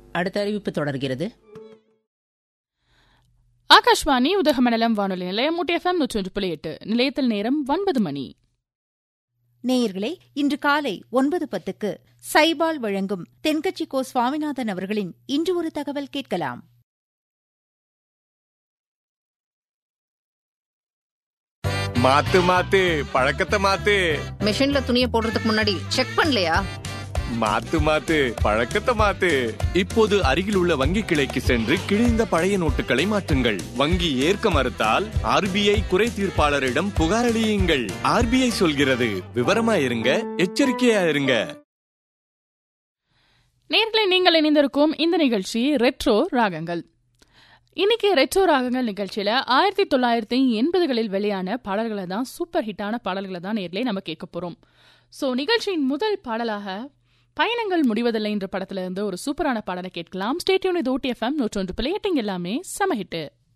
அடுத்த அறிவிப்பு தொடர்கிறது ஆகாஷ்வாணி உதகமண்டலம் வானொலி நிலையம் ஊட்டி எஃப்எம் நூற்றி ஒன்று புள்ளி எட்டு நிலையத்தில் நேரம் ஒன்பது மணி நேயர்களே இன்று காலை ஒன்பது பத்துக்கு சைபால் வழங்கும் தென்கட்சி கோ சுவாமிநாதன் அவர்களின் இன்று ஒரு தகவல் கேட்கலாம் மாத்து மாத்து பழக்கத்தை மாத்து மிஷின்ல துணியை போடுறதுக்கு முன்னாடி செக் பண்ணலையா மாத்து மாத்து பழக்கத்தை மாத்து இப்போது அருகில் உள்ள வங்கி கிளைக்கு சென்று கிழிந்த பழைய நோட்டுகளை மாற்றுங்கள் வங்கி ஏற்க மறுத்தால் ஆர்பிஐ குறை தீர்ப்பாளரிடம் புகார் அளியுங்கள் ஆர்பிஐ சொல்கிறது விவரமா இருங்க எச்சரிக்கையா இருங்க நேர்களை நீங்கள் இணைந்திருக்கும் இந்த நிகழ்ச்சி ரெட்ரோ ராகங்கள் இன்னைக்கு ரெட்ரோ ராகங்கள் நிகழ்ச்சியில ஆயிரத்தி தொள்ளாயிரத்தி எண்பதுகளில் வெளியான பாடல்களை தான் சூப்பர் ஹிட்டான பாடல்களை தான் நேர்களை நம்ம கேட்க போறோம் ஸோ நிகழ்ச்சியின் முதல் பாடலாக பயணங்கள் முடிவதில்லை என்ற படத்துல இருந்து ஒரு சூப்பரான பாடலை கேட்கலாம் ஸ்டேட்யூன் இது ஓட்டி எஃப்எம் நூற்றொன்று பிள்ளையட்டிங் எல்லாமே சம ஹிட்டு